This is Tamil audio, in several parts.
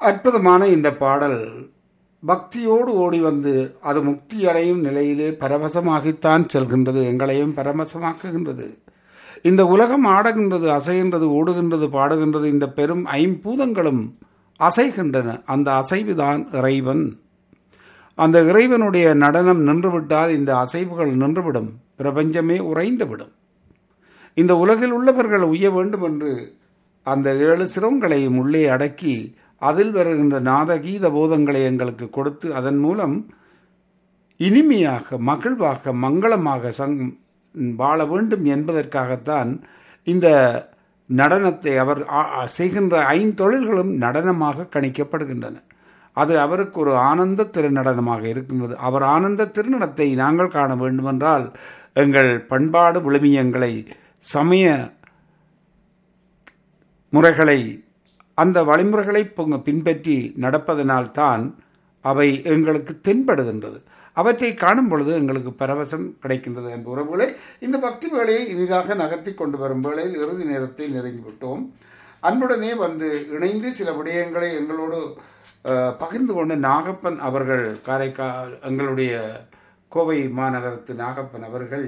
அற்புதமான இந்த பாடல் பக்தியோடு ஓடி வந்து அது முக்தி அடையும் நிலையிலே பரவசமாகித்தான் செல்கின்றது எங்களையும் பரவசமாக்குகின்றது இந்த உலகம் ஆடுகின்றது அசைகின்றது ஓடுகின்றது பாடுகின்றது இந்த பெரும் ஐம்பூதங்களும் அசைகின்றன அந்த அசைவுதான் இறைவன் அந்த இறைவனுடைய நடனம் நின்றுவிட்டால் இந்த அசைவுகள் நின்றுவிடும் பிரபஞ்சமே உறைந்துவிடும் இந்த உலகில் உள்ளவர்கள் உய்ய வேண்டும் என்று அந்த ஏழு சிரங்களையும் உள்ளே அடக்கி அதில் வருகின்ற நாதகீத போதங்களை எங்களுக்கு கொடுத்து அதன் மூலம் இனிமையாக மகிழ்வாக மங்களமாக சங் வாழ வேண்டும் என்பதற்காகத்தான் இந்த நடனத்தை அவர் செய்கின்ற ஐந்தொழில்களும் நடனமாக கணிக்கப்படுகின்றன அது அவருக்கு ஒரு ஆனந்த திருநடனமாக இருக்கின்றது அவர் ஆனந்த திருநடத்தை நாங்கள் காண வேண்டுமென்றால் எங்கள் பண்பாடு விழுமியங்களை சமய முறைகளை அந்த வழிமுறைகளை பின்பற்றி நடப்பதனால்தான் அவை எங்களுக்கு தென்படுகின்றது அவற்றை காணும் பொழுது எங்களுக்கு பரவசம் கிடைக்கின்றது என்ற உறவுகளை இந்த பக்தி வேலையை இனிதாக நகர்த்தி கொண்டு வரும் வேளையில் இறுதி நேரத்தை நெருங்கிவிட்டோம் அன்புடனே வந்து இணைந்து சில விடயங்களை எங்களோடு பகிர்ந்து கொண்டு நாகப்பன் அவர்கள் காரைக்கால் எங்களுடைய கோவை மாநகரத்து நாகப்பன் அவர்கள்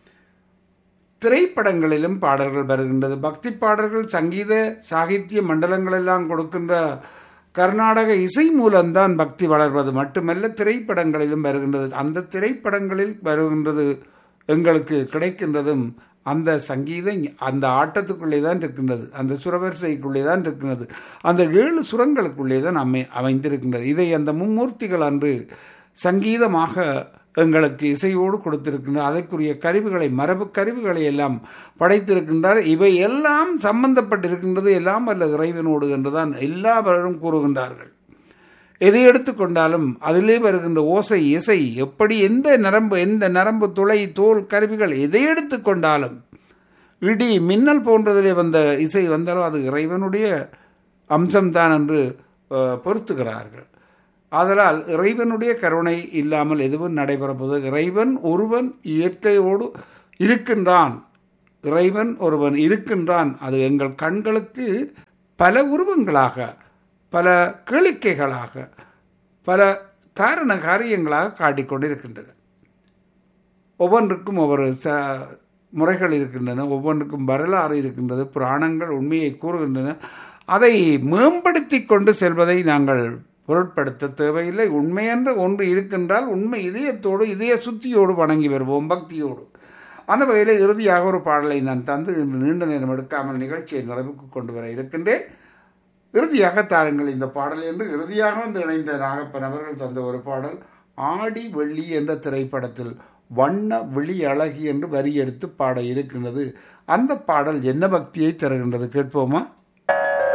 திரைப்படங்களிலும் பாடல்கள் வருகின்றது பக்தி பாடல்கள் சங்கீத சாகித்ய மண்டலங்களெல்லாம் கொடுக்கின்ற கர்நாடக இசை மூலம்தான் பக்தி வளர்வது மட்டுமல்ல திரைப்படங்களிலும் வருகின்றது அந்த திரைப்படங்களில் வருகின்றது எங்களுக்கு கிடைக்கின்றதும் அந்த சங்கீத அந்த ஆட்டத்துக்குள்ளே தான் இருக்கின்றது அந்த சுரவரிசைக்குள்ளே தான் இருக்கின்றது அந்த ஏழு சுரங்களுக்குள்ளே தான் அமை அமைந்திருக்கின்றது இதை அந்த மும்மூர்த்திகள் அன்று சங்கீதமாக எங்களுக்கு இசையோடு கொடுத்திருக்கின்ற அதற்குரிய கருவிகளை மரபு கருவிகளை எல்லாம் படைத்திருக்கின்றார் இவை எல்லாம் சம்பந்தப்பட்டிருக்கின்றது எல்லாம் அல்ல இறைவனோடு என்றுதான் எல்லாவரும் கூறுகின்றார்கள் எதை எடுத்துக்கொண்டாலும் அதிலே வருகின்ற ஓசை இசை எப்படி எந்த நரம்பு எந்த நரம்பு துளை தோல் கருவிகள் எதை எடுத்துக்கொண்டாலும் இடி மின்னல் போன்றதிலே வந்த இசை வந்தாலும் அது இறைவனுடைய அம்சம்தான் என்று பொருத்துகிறார்கள் ஆதலால் இறைவனுடைய கருணை இல்லாமல் எதுவும் நடைபெறப்போது இறைவன் ஒருவன் இயற்கையோடு இருக்கின்றான் இறைவன் ஒருவன் இருக்கின்றான் அது எங்கள் கண்களுக்கு பல உருவங்களாக பல கேளிக்கைகளாக பல காரண காரியங்களாக காட்டிக்கொண்டிருக்கின்றன ஒவ்வொன்றுக்கும் ஒவ்வொரு ச முறைகள் இருக்கின்றன ஒவ்வொன்றுக்கும் வரலாறு இருக்கின்றது புராணங்கள் உண்மையை கூறுகின்றன அதை மேம்படுத்தி கொண்டு செல்வதை நாங்கள் பொருட்படுத்த தேவையில்லை உண்மையென்ற ஒன்று இருக்கின்றால் உண்மை இதயத்தோடு இதய சுத்தியோடு வணங்கி வருவோம் பக்தியோடு அந்த வகையில் இறுதியாக ஒரு பாடலை நான் தந்து இன்று நீண்ட நேரம் எடுக்காமல் நிகழ்ச்சியை நிறைவுக்கு கொண்டு வர இருக்கின்றேன் இறுதியாக தாருங்கள் இந்த பாடல் என்று இறுதியாக வந்து இணைந்த நாகப்பன் அவர்கள் தந்த ஒரு பாடல் ஆடி வெள்ளி என்ற திரைப்படத்தில் வண்ண விழி அழகி என்று வரி எடுத்து பாட இருக்கின்றது அந்த பாடல் என்ன பக்தியை தருகின்றது கேட்போமா